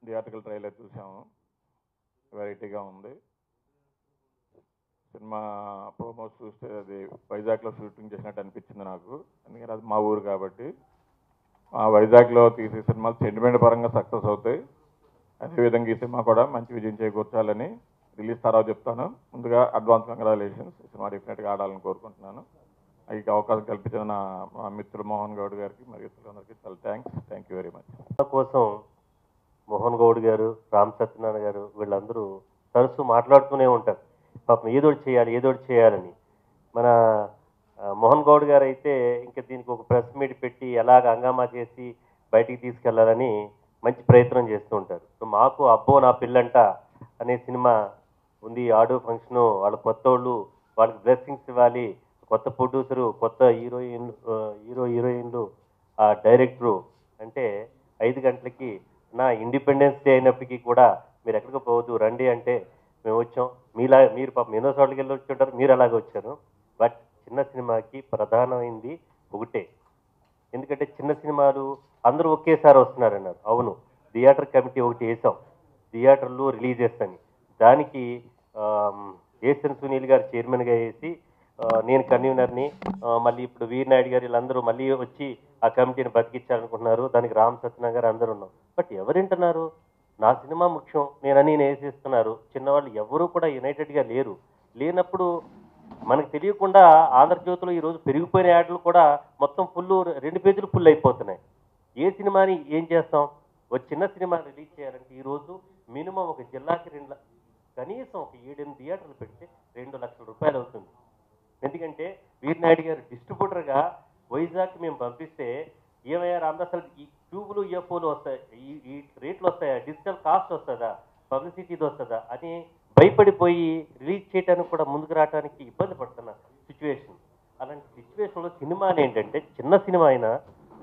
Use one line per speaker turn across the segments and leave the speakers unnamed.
theatrical trailer చూసాము వెరైటీగా ఉంది సినిమా ప్రోమోస్ చూస్తే అది వైజాగ్లో షూటింగ్ చేసినట్టు అనిపించింది నాకు ఎందుకంటే అది మా ఊరు కాబట్టి ఆ వైజాగ్లో తీసే సినిమాలు సెంటిమెంట్ పరంగా సక్సెస్ అవుతాయి అదేవిధంగా ఈ సినిమా కూడా మంచి విజయం చేకూర్చాలని రిలీజ్ తర్వాత చెప్తాను ముందుగా అడ్వాన్స్ కంగ్రాచులేషన్స్ ఈ సినిమా డెఫినెట్గా ఆడాలని కోరుకుంటున్నాను ఈ అవకాశం కల్పించిన నా మా మిత్రుడు మోహన్ గౌడ్ గారికి మరియు ఇతరులందరికీ చాలా thanks thank you very much
కోసం మోహన్ గౌడ్ గారు రామ్ సత్యనారాయణ గారు వీళ్ళందరూ తరచూ మాట్లాడుతూనే ఉంటారు పాపం ఏదోటి చేయాలి ఏదోటి చేయాలని మన ఆ, మోహన్ గౌడ్ గారు అయితే ఇంకా దీనికి ఒక ప్రెస్ మీట్ పెట్టి ఎలాగ హంగామా చేసి బయటికి తీసుకెళ్లాలని మంచి ప్రయత్నం చేస్తూ ఉంటారు సో మాకు అబ్బో నా పిల్లంట అనే సినిమా ఉంది ఆడియో ఫంక్షన్ వాళ్ళ కొత్త వాళ్ళు వాళ్ళకి బ్లెస్సింగ్స్ ఇవ్వాలి కొత్త ప్రొడ్యూసరు కొత్త హీరోయిన్ ఆ, హీరో హీరోయిన్లు ఆ డైరెక్టరు అంటే ఐదు గంటలకి నా ఇండిపెండెన్స్ డే అయినప్పటికీ కూడా మీరు ఎక్కడికి పోవద్దు రండి అంటే మేము వచ్చాం మీలా మీరు పాపం ఎన్నో చోట్లకి వెళ్ళి వచ్చి ఉంటారు మీరు అలాగే వచ్చారు బట్ చిన్న సినిమాకి ప్రధానమైంది ఒకటే ఎందుకంటే చిన్న సినిమాలు అందరూ ఒకేసారి వస్తున్నారన్నారు అవును థియేటర్ కమిటీ ఒకటి వేసాం థియేటర్లు రిలీజ్ చేస్తాను దానికి ఆమ్, ఏసన్ సునీల్ గారు చైర్మన్గా వేసి ఆ, నేను కన్వీనర్ని ఆ, మళ్ళీ ఇప్పుడు వీర్ నాయుడు గారు వీళ్ళందరూ మళ్ళీ వచ్చి ఆ కమిటీని బతికించాలనుకుంటున్నారు దానికి రామ్ సత్యనారాయణ గారు అందరూ ఉన్నాం బట్ ఎవరు వింటున్నారు నా సినిమా ముఖ్యం నేనని నేను వేసేస్తున్నారు చిన్నవాళ్ళు ఎవరూ కూడా యునైటెడ్గా లేరు లేనప్పుడు మనకు తెలియకుండా ఆంధ్రజ్యోతిలో ఈరోజు పెరిగిపోయిన యాడ్లు కూడా మొత్తం ఫుల్ రెండు పేజీలు ఫుల్ అయిపోతున్నాయి ఏ సినిమాని ఏం చేస్తాం ఒక చిన్న సినిమా రిలీజ్ చేయాలంటే ఈరోజు మినిమం ఒక జిల్లాకి రెండు ల- కనీసం ఒక ఏడెనిమిది థియేటర్లు పెడితే రెండు లక్షల రూపాయలు అవుతుంది ఎందుకంటే వీరనాయుడు గారు డిస్ట్రిబ్యూటర్గా వైజాగ్ మేము పంపిస్తే ఏమయ్యా రామదాస్ అసలు ఈ ట్యూబులు ఇయర్ఫోన్లు వస్తాయి ఈ ఈ రేట్లు వస్తాయా డిజిటల్ కాస్ట్ వస్తుందా పబ్లిసిటీది వస్తుందా అని భయపడిపోయి రిలీజ్ చేయడానికి కూడా ముందుకు రావడానికి ఇబ్బంది పడుతున్న సిచ్యువేషన్ అలాంటి సిచ్యువేషన్లో సినిమా ఏంటంటే చిన్న సినిమా అయినా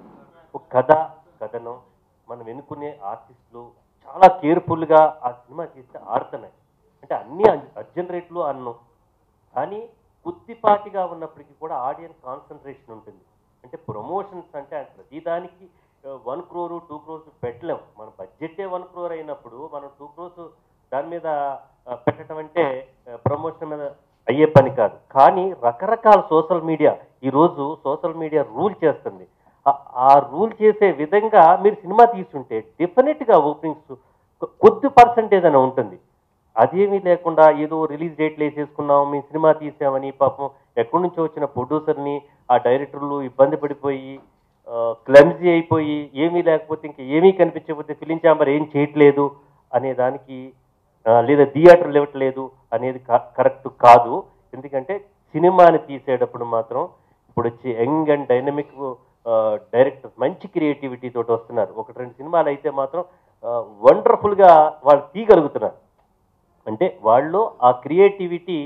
ఒక కథ కథనం మనం ఎన్నుకునే ఆర్టిస్టులు చాలా కేర్ఫుల్గా ఆ సినిమా తీస్తే ఆడుతున్నాయి అంటే అన్ని అర్జెంట్ రేట్లు అన్నం కానీ కొద్దిపాటిగా ఉన్నప్పటికీ కూడా ఆడియన్స్ కాన్సన్ట్రేషన్ ఉంటుంది అంటే ప్రమోషన్స్ అంటే ప్రతిదానికి వన్ క్రోరు టూ క్రోర్స్ పెట్టలేం మన బడ్జెటే వన్ క్రోర్ అయినప్పుడు మనం టూ క్రోర్స్ దాని మీద ఆ, పెట్టడం అంటే ప్రమోషన్ మీద అయ్యే పని కాదు కానీ రకరకాల సోషల్ మీడియా ఈరోజు సోషల్ మీడియా రూల్ చేస్తుంది ఆ- ఆ రూల్ చేసే విధంగా మీరు సినిమా తీసుంటే డెఫినెట్గా ఓపెనింగ్స్ కొద్ది పర్సంటేజ్ అని ఉంటుంది అదేమీ లేకుండా ఏదో రిలీజ్ డేట్లు వేసేసుకున్నాం మేము సినిమా తీసామని పాపం ఎక్కడి నుంచో వచ్చిన ప్రొడ్యూసర్ని ఆ డైరెక్టర్లు ఇబ్బంది పడిపోయి క్లమ్జీ అయిపోయి ఏమీ లేకపోతే ఇంకా ఏమీ కనిపించకపోతే ఫిలిం ఛాంబర్ ఏం చేయట్లేదు అనే దానికి ఆ, లేదా థియేటర్లు ఇవ్వట్లేదు అనేది కరెక్ట్ కాదు ఎందుకంటే సినిమాని తీసేటప్పుడు మాత్రం ఇప్పుడు వచ్చి యంగ్ అండ్ డైనమిక్ డైరెక్టర్ మంచి క్రియేటివిటీ తోటి వస్తున్నారు ఒకటి రెండు సినిమాలు అయితే మాత్రం వండర్ఫుల్గా వాళ్ళు తీయగలుగుతున్నారు అంటే వాళ్ళు ఆ క్రియేటివిటీ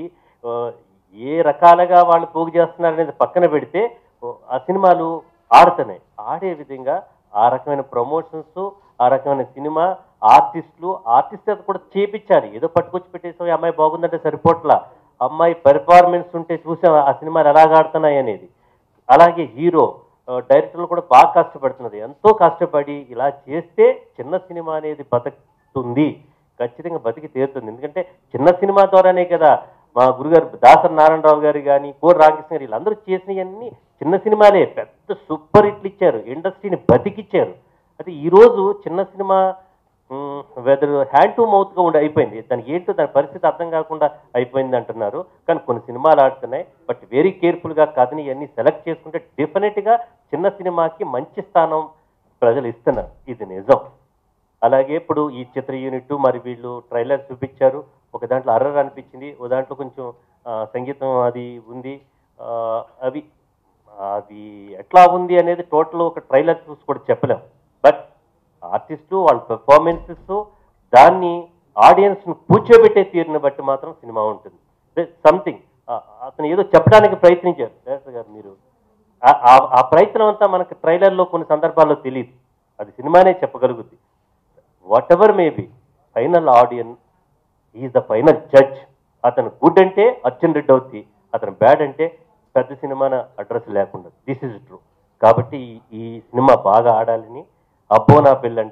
ఏ రకాలుగా వాళ్ళు పోగు చేస్తున్నారు అనేది పక్కన పెడితే ఓ, ఆ సినిమాలు ఆడుతున్నాయి ఆడే విధంగా ఆ రకమైన ప్రమోషన్స్ ఆ రకమైన సినిమా ఆర్టిస్టులు ఆర్టిస్ట్ అది కూడా చేపించాలి ఏదో పట్టుకొచ్చి పెట్టేసాం ఈ అమ్మాయి బాగుందంటే సరిపోట్లా అమ్మాయి పెర్ఫార్మెన్స్ ఉంటే చూసాం ఆ సినిమాలు ఎలాగ ఆడుతున్నాయి అనేది అలాగే హీరో ఆ, డైరెక్టర్లు కూడా బాగా కష్టపడుతున్నది ఎంతో కష్టపడి ఇలా చేస్తే చిన్న సినిమా అనేది బతుకుతుంది ఖచ్చితంగా బతికి తీరుతుంది ఎందుకంటే చిన్న సినిమా ద్వారానే కదా మా గురుగారు దాసరి నారాయణరావు గారు కానీ కోరి రామకృష్ణ గారు వీళ్ళందరూ చేసినవన్నీ చిన్న సినిమాలే పెద్ద సూపర్ హిట్లు ఇచ్చారు ఇండస్ట్రీని బతికిచ్చారు అయితే ఈరోజు చిన్న సినిమా వెదర్ హ్యాండ్ టు మౌత్గా ఉండి అయిపోయింది దానికి ఏంటో దాని పరిస్థితి అర్థం కాకుండా అయిపోయింది అంటున్నారు కానీ కొన్ని సినిమాలు ఆడుతున్నాయి బట్ వెరీ కేర్ఫుల్గా కథని ఇవన్నీ సెలెక్ట్ చేసుకుంటే డెఫినెట్గా చిన్న సినిమాకి మంచి స్థానం ప్రజలు ఇస్తున్నారు ఇది నిజం అలాగే ఇప్పుడు ఈ చిత్ర యూనిట్ మరి వీళ్ళు ట్రైలర్ చూపించారు ఒక దాంట్లో అర్రర్ అనిపించింది ఒక దాంట్లో కొంచెం ఆ, సంగీతం అది ఉంది ఆ, అవి అది ఎట్లా ఉంది అనేది టోటల్ ఒక ట్రైలర్ చూసి కూడా చెప్పలేం బట్ ఆర్టిస్టు వాళ్ళ పెర్ఫార్మెన్సెస్ దాన్ని ఆడియన్స్ను కూర్చోబెట్టే తీరుని బట్టి మాత్రం సినిమా ఉంటుంది సంథింగ్ అతను ఏదో చెప్పడానికి ప్రయత్నించారు డైరెక్టర్ గారు మీరు ఆ- ఆ- ఆ ప్రయత్నం అంతా మనకు ట్రైలర్లో కొన్ని సందర్భాల్లో తెలియదు అది సినిమానే చెప్పగలుగుద్ది whatever maybe final audience is the final judge అతను గుడ్ అంటే అర్జున్ రెడ్డి అవుద్ది అతను బ్యాడ్ అంటే పెద్ద సినిమాన అడ్రస్ లేకుండా దిస్ ఇస్ ట్రూ కాబట్టి ఈ- ఈ సినిమా బాగా ఆడాలని అబ్బో నా పెళ్ళంట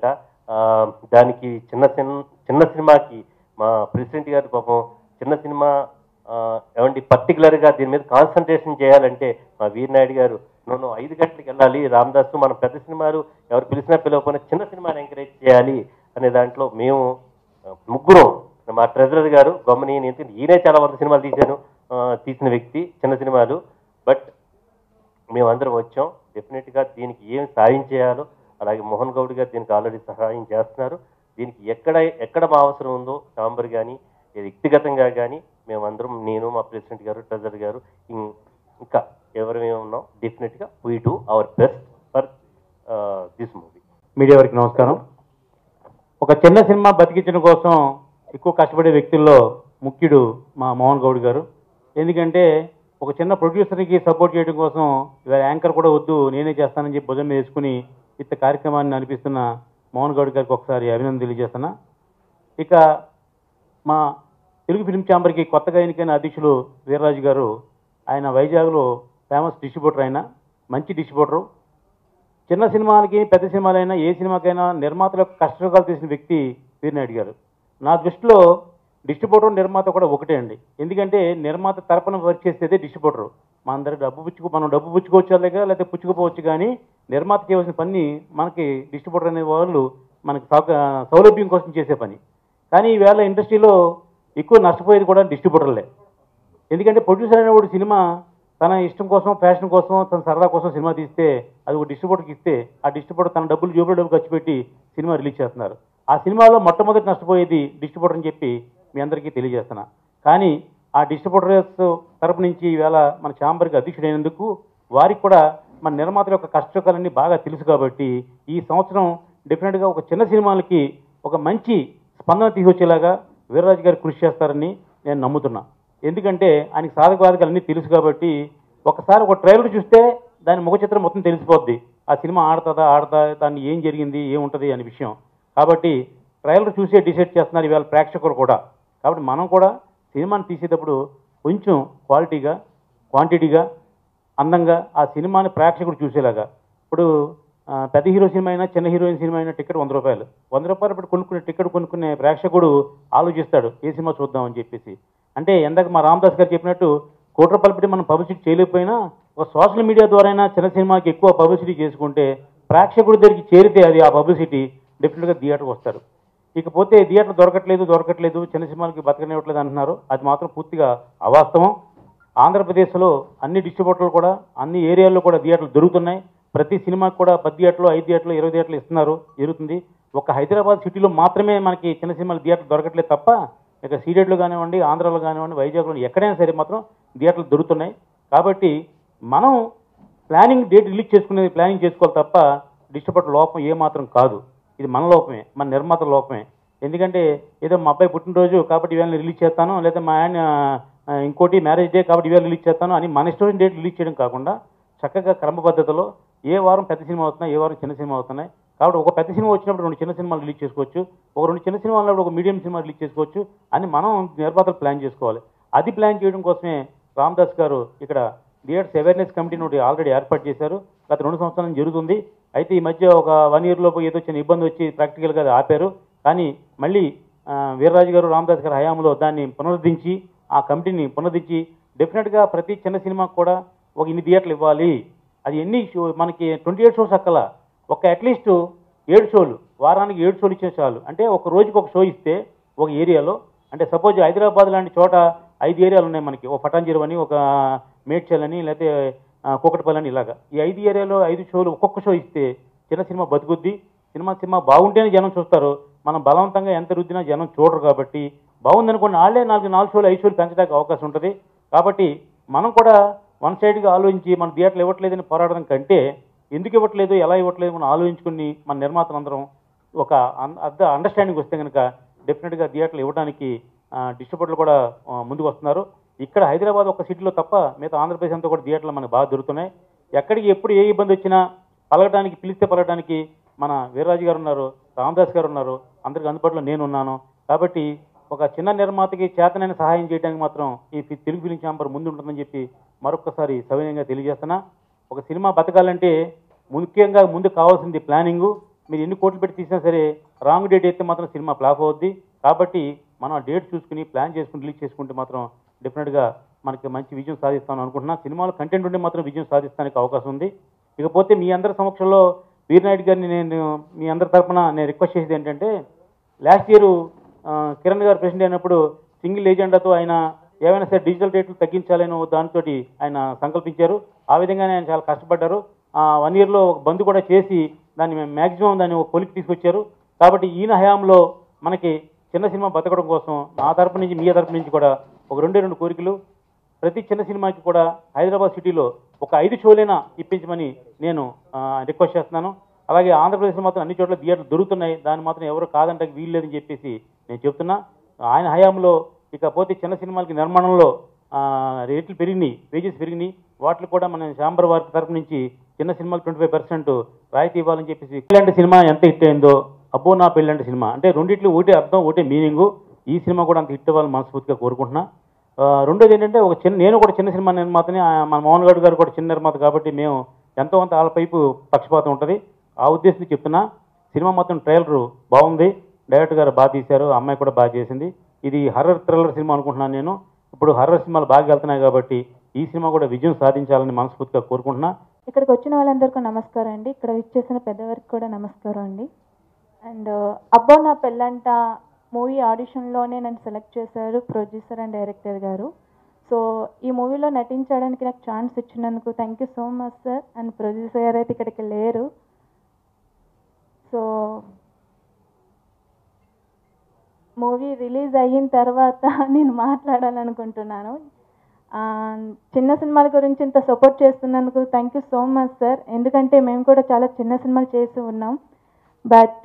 ఆ, దానికి చిన్న సిన్ చిన్న సినిమాకి మా ప్రెసిడెంట్ గారి పాపం చిన్న సినిమా ఆ, ఏమండి పర్టికులర్గా దీని మీద కాన్సన్ట్రేషన్ చేయాలంటే మా వీరనాయుడు గారు నన్ను ఐదు గంటలకు వెళ్ళాలి రామదాస్ మనం పెద్ద సినిమాలు ఎవరు పిలిచినా పిలవకపోయినా చిన్న సినిమాని ఎంకరేజ్ చేయాలి అనే దాంట్లో మేము ఆ, ముగ్గురం మా ట్రెజరర్ గారు గొమ్మని నేను ఈయనే చాలా వంద సినిమాలు తీశాను ఆ, తీసిన వ్యక్తి చిన్న సినిమాలు బట్ మేమందరం వచ్చాం డెఫినెట్గా దీనికి ఏం సాయం చేయాలో అలాగే మోహన్ గౌడ్ గారు దీనికి ఆల్రెడీ సహాయం చేస్తున్నారు దీనికి ఎక్కడ ఎక్కడ మా అవసరం ఉందో చాంబర్ కానీ వ్యక్తిగతంగా కానీ మేమందరం నేను మా ప్రెసిడెంట్ గారు ట్రెజర్ గారు ఇం- ఇంకా ఎవరు ఉన్నాం డెఫినెట్గా we do our best for this movie
media వారికి నమస్కారం ఒక చిన్న సినిమా బతికించడం కోసం ఎక్కువ కష్టపడే వ్యక్తుల్లో ముఖ్యుడు మా మోహన్ గౌడ్ గారు ఎందుకంటే ఒక చిన్న ప్రొడ్యూసర్కి సపోర్ట్ చేయడం కోసం ఇవాళ యాంకర్ కూడా వద్దు నేనే చేస్తానని చెప్పి భుజం మీద వేసుకుని ఇంత కార్యక్రమాన్ని నడిపిస్తున్న మోహన్ గౌడ్ గారికి ఒకసారి అభినందన తెలియజేస్తున్నా ఇక మా తెలుగు ఫిల్మ్ ఛాంబర్కి కొత్తగా ఎన్నికైన అధ్యక్షులు వీర్రాజు గారు ఆయన వైజాగ్లో ఫేమస్ డిస్ట్రిబ్యూటర్ ఆయన మంచి డిస్ట్రిబ్యూటరు చిన్న సినిమాలకి పెద్ద సినిమాలైనా ఏ సినిమాకైనా నిర్మాతల యొక్క కష్టసుఖాలు తీసిన వ్యక్తి వీరనాయుడు గారు నా దృష్టిలో డిస్ట్రిబ్యూటర్ నిర్మాత కూడా ఒకటే అండి ఎందుకంటే నిర్మాత తరపున వర్క్ చేసేదే డిస్ట్రిబ్యూటర్ మన అందరి డబ్బు పుచ్చుకు మనం డబ్బు పుచ్చుకోవచ్చు అలాగే లేకపోతే పుచ్చుకుపోవచ్చు కానీ నిర్మాత చేయవలసిన పని మనకి డిస్ట్రిబ్యూటర్ అనే వాళ్ళు మనకి సౌక- సౌలభ్యం కోసం చేసే పని కానీ ఈవేళ ఇండస్ట్రీలో ఎక్కువ నష్టపోయేది కూడా డిస్ట్రిబ్యూటర్లే ఎందుకంటే ప్రొడ్యూసర్ అనేవాడు సినిమా తన ఇష్టం కోసం ఫ్యాషన్ కోసం తన సరదా కోసం సినిమా తీస్తే అది ఒక డిస్ట్రిబ్యూటర్కి ఇస్తే ఆ డిస్ట్రిబ్యూటర్ తన డబ్బులు జోబులో డబ్బులు ఖర్చు పెట్టి సినిమా రిలీజ్ చేస్తున్నారు ఆ సినిమాలో మొట్టమొదటి నష్టపోయేది డిస్ట్రిబ్యూటర్ అని చెప్పి మీ అందరికీ తెలియజేస్తున్నా కానీ ఆ డిస్ట్రిబ్యూటర్స్ తరపు నుంచి ఈవేళ మన ఛాంబర్కి అధ్యక్షుడైనందుకు వారికి కూడా మన నిర్మాతల యొక్క కష్టకాలన్నీ బాగా తెలుసు కాబట్టి ఈ సంవత్సరం డెఫినెట్గా ఒక చిన్న సినిమాలకి ఒక మంచి స్పందన తీసుకొచ్చేలాగా వీర్రాజు గారు కృషి చేస్తారని నేను నమ్ముతున్నా ఎందుకంటే ఆయనకి సాధక బాధకాలు అన్నీ తెలుసు కాబట్టి ఒకసారి ఒక ట్రైలర్ చూస్తే దాని ముఖ చిత్రం మొత్తం తెలిసిపోద్ది ఆ సినిమా ఆడుతుందా ఆడతా దాన్ని ఏం జరిగింది ఏముంటుంది అనే విషయం కాబట్టి ట్రైలర్ చూసే డిసైడ్ చేస్తున్నారు ఇవాళ ప్రేక్షకులు కూడా కాబట్టి మనం కూడా సినిమాని తీసేటప్పుడు కొంచెం క్వాలిటీగా క్వాంటిటీగా అందంగా ఆ సినిమాని ప్రేక్షకుడు చూసేలాగా ఇప్పుడు ఆ, పెద్ద హీరో సినిమా అయినా చిన్న హీరోయిన్ సినిమా అయినా టికెట్ వంద రూపాయలు వంద రూపాయలు ఇప్పుడు కొనుక్కునే టికెట్ కొనుక్కునే ప్రేక్షకుడు ఆలోచిస్తాడు ఏ సినిమా చూద్దామని చెప్పేసి అంటే ఎందాక మా రామదాస్ గారు చెప్పినట్టు కోటి రూపాయలు పెట్టి మనం పబ్లిసిటీ చేయలేకపోయినా ఒక సోషల్ మీడియా ద్వారా చిన్న సినిమాకి ఎక్కువ పబ్లిసిటీ చేసుకుంటే ప్రేక్షకుడి దగ్గరికి చేరితే అది ఆ పబ్లిసిటీ డెఫినెట్గా థియేటర్కి వస్తారు ఇకపోతే థియేటర్ దొరకట్లేదు దొరకట్లేదు చిన్న సినిమాలకి బతకనివ్వట్లేదు అంటున్నారు అది మాత్రం పూర్తిగా అవాస్తవం ఆంధ్రప్రదేశ్లో అన్ని డిస్ట్రిబ్యూటర్లు కూడా అన్ని ఏరియాల్లో కూడా థియేటర్లు దొరుకుతున్నాయి ప్రతి సినిమాకి కూడా పది థియేటర్లు ఐదు థియేటర్లు ఇరవై థియేటర్లు ఇస్తున్నారు జరుగుతుంది ఒక హైదరాబాద్ సిటీలో మాత్రమే మనకి చిన్న సినిమాలు థియేటర్ దొరకట్లేదు తప్ప ఇక సీడెడ్లో కానివ్వండి ఆంధ్రాలో కానివ్వండి వైజాగ్లో ఎక్కడైనా సరే మాత్రం థియేటర్లు దొరుకుతున్నాయి కాబట్టి మనం ప్లానింగ్ డేట్ రిలీజ్ చేసుకునేది ప్లానింగ్ చేసుకోవాలి తప్ప డిస్ట్రిబ్యూటర్ లోపం ఏ మాత్రం కాదు ఇది మన లోపమే మన నిర్మాత లోపమే ఎందుకంటే ఏదో మా అబ్బాయి పుట్టినరోజు కాబట్టి ఇవాళ రిలీజ్ చేస్తాను లేదా మా ఆయన ఆ, ఇంకోటి మ్యారేజ్ డే కాబట్టి ఇవాళ రిలీజ్ చేస్తాను అని మన ఇష్టం డేట్ రిలీజ్ చేయడం కాకుండా చక్కగా క్రమ పద్ధతిలో ఏ వారం పెద్ద సినిమా అవుతున్నాయి ఏ వారం చిన్న సినిమా అవుతున్నాయి కాబట్టి ఒక పెద్ద సినిమా వచ్చినప్పుడు రెండు చిన్న సినిమాలు రిలీజ్ చేసుకోవచ్చు ఒక రెండు చిన్న సినిమాలు ఉన్నప్పుడు ఒక మీడియం సినిమా రిలీజ్ చేసుకోవచ్చు అని మనం నిర్మాతలు ప్లాన్ చేసుకోవాలి అది ప్లాన్ చేయడం కోసమే రామ్దాస్ గారు ఇక్కడ థియేటర్స్ అవేర్నెస్ కమిటీని ఒకటి ఆల్రెడీ ఏర్పాటు చేశారు గత రెండు సంవత్సరాల నుంచి జరుగుతుంది అయితే ఈ మధ్య ఒక వన్ ఇయర్ లోపు ఏదో చిన్న ఇబ్బంది వచ్చి ప్రాక్టికల్గా అది ఆపారు కానీ మళ్ళీ ఆ, వీర్రాజు గారు రామదాస్ గారి హయాంలో దాన్ని పునరుద్ధరించి ఆ కమిటీని పునరుద్ధరించి డెఫినెట్గా ప్రతి చిన్న సినిమాకు కూడా ఒక ఇన్ని థియేటర్లు ఇవ్వాలి అది ఎన్ని షో మనకి ట్వంటీ ఎయిట్ షోస్ అక్కల ఒక అట్లీస్ట్ ఏడు షోలు వారానికి ఏడు షోలు ఇచ్చే చాలు అంటే ఒక రోజుకి ఒక షో ఇస్తే ఒక ఏరియాలో అంటే సపోజ్ హైదరాబాద్ లాంటి చోట ఐదు ఏరియాలు ఉన్నాయి మనకి ఒక పటాంజీరు అని ఒక మేడ్చల్ అని లేకపోతే ఆ, కూకట్పల్లి అని ఇలాగా ఈ ఐదు ఏరియాలో ఐదు షోలు ఒక్కొక్క షో ఇస్తే చిన్న సినిమా బతుకుద్ది సినిమా సినిమా బాగుంటేనే జనం చూస్తారు మనం బలవంతంగా ఎంత రుద్దినా జనం చూడరు కాబట్టి బాగుందనుకోండి వాళ్ళే నాలుగు నాలుగు షోలు ఐదు షోలు పెంచడానికి అవకాశం ఉంటుంది కాబట్టి మనం కూడా వన్ సైడ్గా ఆలోచించి మన థియేటర్లు ఇవ్వట్లేదని పోరాడడం కంటే ఎందుకు ఇవ్వట్లేదు ఎలా ఇవ్వట్లేదు మనం ఆలోచించుకుని మన నిర్మాతలందరం ఒక అన్- అర్థ అండర్స్టాండింగ్ వస్తే కనుక డెఫినెట్గా థియేటర్లు ఇవ్వడానికి డిస్ట్రిబ్యూటర్లు కూడా ఆ, ముందుకు వస్తున్నారు ఇక్కడ హైదరాబాద్ ఒక సిటీలో తప్ప మిగతా ఆంధ్రప్రదేశ్ అంతా కూడా థియేటర్లు మనకు బాగా దొరుకుతున్నాయి ఎక్కడికి ఎప్పుడు ఏ ఇబ్బంది వచ్చినా పలకడానికి పిలిస్తే పలకడానికి మన వీర్రాజు గారు ఉన్నారు రామదాస్ గారు ఉన్నారు అందరికి అందుబాటులో నేను ఉన్నాను కాబట్టి ఒక చిన్న నిర్మాతకి చేతనైన సహాయం చేయడానికి మాత్రం ఈ ఫి- తెలుగు ఫిలిం ఛాంబర్ ముందు ఉంటుందని చెప్పి మరొకసారి సవినయంగా తెలియజేస్తున్నా ఒక సినిమా బతకాలంటే ముఖ్యంగా ముందు కావాల్సింది ప్లానింగు మీరు ఎన్ని కోట్లు పెట్టి తీసినా సరే రాంగ్ డేట్ అయితే మాత్రం సినిమా ఫ్లాప్ అవుద్ది కాబట్టి మనం ఆ డేట్ చూసుకుని ప్లాన్ చేసుకుని రిలీజ్ చేసుకుంటే మాత్రం డెఫినెట్గా మనకి మంచి విజయం సాధిస్తామని అనుకుంటున్నా సినిమాలో కంటెంట్ ఉంటే మాత్రం విజయం సాధిస్తానికి అవకాశం ఉంది ఇకపోతే మీ అందరి సమక్షంలో వీరనాయుడు గారిని నేను మీ అందరి తరపున నేను రిక్వెస్ట్ చేసేది ఏంటంటే లాస్ట్ ఇయర్ కిరణ్ గారు ప్రెసిడెంట్ అయినప్పుడు సింగిల్ ఏజెండాతో ఆయన ఏమైనా సరే డిజిటల్ రేట్లు తగ్గించాలని దాంతో ఆయన సంకల్పించారు ఆ విధంగానే ఆయన చాలా కష్టపడ్డారు వన్ ఇయర్లో ఒక బంద్ కూడా చేసి దాన్ని మేము మ్యాక్సిమం దాన్ని ఒక కొలికి తీసుకొచ్చారు కాబట్టి ఈయన హయాంలో మనకి చిన్న సినిమా బతకడం కోసం నా తరపు నుంచి మీ తరపు నుంచి కూడా ఒక రెండే రెండు కోరికలు ప్రతి చిన్న సినిమాకి కూడా హైదరాబాద్ సిటీలో ఒక ఐదు షోలైనా ఇప్పించమని నేను ఆ, రిక్వెస్ట్ చేస్తున్నాను అలాగే ఆంధ్రప్రదేశ్లో మాత్రం అన్ని చోట్ల థియేటర్లు దొరుకుతున్నాయి దాన్ని మాత్రం ఎవరు కాదంటే వీల్లేదని చెప్పేసి నేను చెప్తున్నా ఆయన హయాంలో ఇకపోతే చిన్న సినిమాలకి నిర్మాణంలో ఆ, రేట్లు పెరిగినాయి వేజెస్ పెరిగినాయి వాటికి కూడా మన శాంబర్ వారి తరపు నుంచి చిన్న సినిమాకి ట్వంటీ ఫైవ్ పర్సెంట్ రాయితీ ఇవ్వాలని చెప్పేసి ఇలాంటి సినిమా ఎంత హిట్ అయిందో అబ్బో నా పెళ్ళంటే సినిమా అంటే రెండిట్లు ఒకటే అర్థం ఒకటే మీనింగు ఈ సినిమా కూడా అంత హిట్ అవ్వాలని మనస్ఫూర్తిగా కోరుకుంటున్నా ఆ, రెండోది ఏంటంటే ఒక చిన్న నేను కూడా చిన్న సినిమా నిర్మాతని ఆ, మన మోహన్ గౌడ్ గారు కూడా చిన్న నిర్మాత కాబట్టి మేము ఎంతో కొంత వాళ్ళ పైపు పక్షపాతం ఉంటుంది ఆ ఉద్దేశంతో చెప్తున్నా సినిమా మొత్తం ట్రైలర్ బాగుంది డైరెక్టర్ గారు బాగా తీశారు ఆ అమ్మాయి కూడా బాగా చేసింది ఇది హర్రర్ థ్రిల్లర్ సినిమా అనుకుంటున్నాను నేను ఇప్పుడు హర్రర్ సినిమాలు బాగా వెళ్తున్నాయి కాబట్టి ఈ సినిమా కూడా విజయం సాధించాలని మనస్ఫూర్తిగా కోరుకుంటున్నా
ఇక్కడికి వచ్చిన వాళ్ళందరికీ నమస్కారం అండి ఇక్కడ ఇచ్చేసిన పెద్దవారికి కూడా నమస్కారం అండి అండ్ అబ్బో నా పెళ్ళంట మూవీ ఆడిషన్లోనే నన్ను సెలెక్ట్ చేశారు ప్రొడ్యూసర్ అండ్ డైరెక్టర్ గారు సో ఈ మూవీలో నటించడానికి నాకు ఛాన్స్ ఇచ్చినందుకు thank you so much sir and producer గారు అయితే ఇక్కడికి లేరు సో మూవీ రిలీజ్ అయిన తర్వాత నేను మాట్లాడాలనుకుంటున్నాను ఆ, చిన్న సినిమాల గురించి ఇంత సపోర్ట్ చేస్తున్నందుకు thank you so much sir ఎందుకంటే మేము కూడా చాలా చిన్న సినిమాలు చేసి ఉన్నాం బట్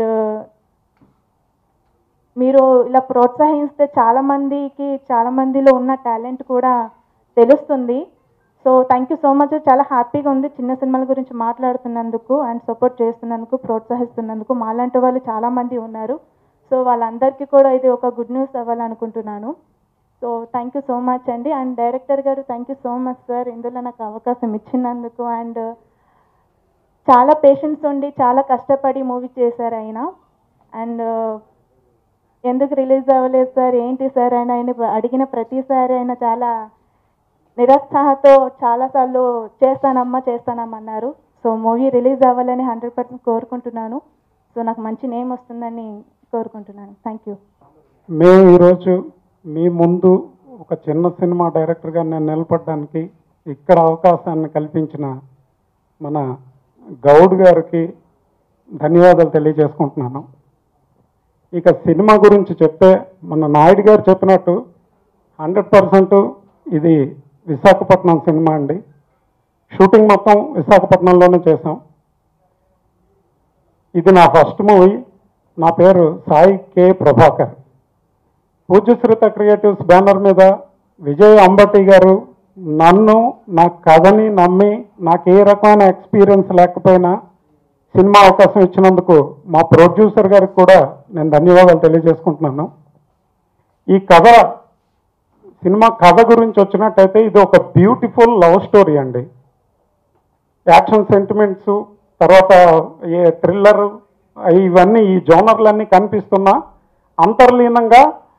మీరు ఇలా ప్రోత్సహిస్తే చాలా మందికి చాలా మందిలో ఉన్న టాలెంట్ కూడా తెలుస్తుంది so thank you so much చాలా హ్యాపీగా ఉంది చిన్న సినిమాల గురించి మాట్లాడుతున్నందుకు అండ్ సపోర్ట్ చేస్తున్నందుకు ప్రోత్సహిస్తున్నందుకు మాలాంటి వాళ్ళు చాలామంది ఉన్నారు సో వాళ్ళందరికీ కూడా ఇది ఒక గుడ్ న్యూస్ అవ్వాలనుకుంటున్నాను so thank you so much అండి అండ్ డైరెక్టర్ గారు thank you so much sir ఇందులో నాకు అవకాశం ఇచ్చినందుకు అండ్ చాలా పేషెన్స్ ఉండి చాలా కష్టపడి మూవీ చేశారు ఆయన అండ్ ఎందుకు రిలీజ్ అవ్వలేదు సార్ ఏంటి సార్ అని ఆయన అడిగిన ప్రతిసారి ఆయన చాలా నిరుత్సాహంతో చాలాసార్లు చేస్తానమ్మా చేస్తానమ్మా అన్నారు సో మూవీ రిలీజ్ అవ్వాలని హండ్రెడ్ పర్సెంట్ కోరుకుంటున్నాను సో నాకు మంచి నేమ్ వస్తుందని కోరుకుంటున్నాను థ్యాంక్ యూ
మేము ఈరోజు మీ ముందు ఒక చిన్న సినిమా డైరెక్టర్గా నేను నిలబడడానికి ఇక్కడ అవకాశాన్ని కల్పించిన మన గౌడ్ గారికి ధన్యవాదాలు తెలియజేసుకుంటున్నాను ఇక సినిమా గురించి చెప్తే మన నాయుడు గారు చెప్పినట్టు హండ్రెడ్ పర్సెంట్ ఇది విశాఖపట్నం సినిమా అండి షూటింగ్ మొత్తం విశాఖపట్నంలోనే చేసాం ఇది నా ఫస్ట్ మూవీ నా పేరు Sai K Prabhakar Pujyasritha creatives banner మీద విజయ్ అంబటి గారు నన్ను నా కథని నమ్మి నాకు ఏ రకమైన ఎక్స్పీరియన్స్ లేకపోయినా సినిమా అవకాశం ఇచ్చినందుకు మా ప్రొడ్యూసర్ గారికి కూడా నేను ధన్యవాదాలు తెలియజేసుకుంటున్నాను ఈ కథ సినిమా కథ గురించి వచ్చినట్టయితే ఇది ఒక బ్యూటిఫుల్ లవ్ స్టోరీ అండి యాక్షన్ సెంటిమెంట్స్ తర్వాత ఏ థ్రిల్లర్ ఇవన్నీ ఈ జోనర్లన్నీ కనిపిస్తున్నా అంతర్లీనంగా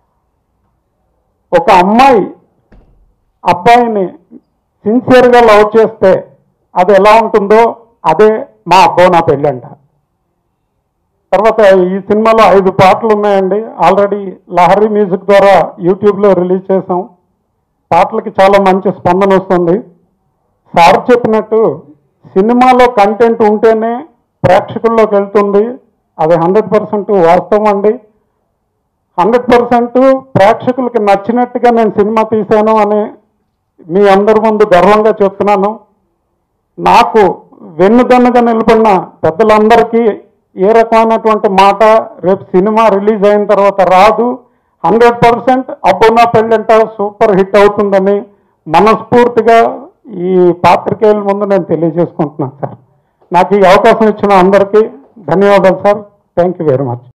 ఒక అమ్మాయి అబ్బాయిని సిన్సియర్గా లవ్ చేస్తే అది ఎలా ఉంటుందో అదే మా అబ్బో నా పెళ్ళంట తర్వాత ఈ సినిమాలో ఐదు పాటలు ఉన్నాయండి ఆల్రెడీ లహరి మ్యూజిక్ ద్వారా యూట్యూబ్లో రిలీజ్ చేసాం పాటలకి చాలా మంచి స్పందన వస్తుంది సార్ చెప్పినట్టు సినిమాలో కంటెంట్ ఉంటేనే ప్రేక్షకుల్లోకి వెళ్తుంది అది హండ్రెడ్ పర్సెంట్ వాస్తవం అండి హండ్రెడ్ పర్సెంట్ ప్రేక్షకులకి నచ్చినట్టుగా నేను సినిమా తీశాను అని మీ అందరి ముందు గర్వంగా చెప్తున్నాను నాకు వెన్నుదన్నుగా నిలబడిన పెద్దలందరికీ ఏ రకమైనటువంటి మాట రేపు సినిమా రిలీజ్ అయిన తర్వాత రాదు హండ్రెడ్ పర్సెంట్ అబ్బున్న పెళ్ళంట సూపర్ హిట్ అవుతుందని మనస్ఫూర్తిగా ఈ పాత్రికేయుల ముందు నేను తెలియజేసుకుంటున్నాను సార్ నాకు ఈ అవకాశం ఇచ్చిన అందరికీ ధన్యవాదాలు sir thank you very much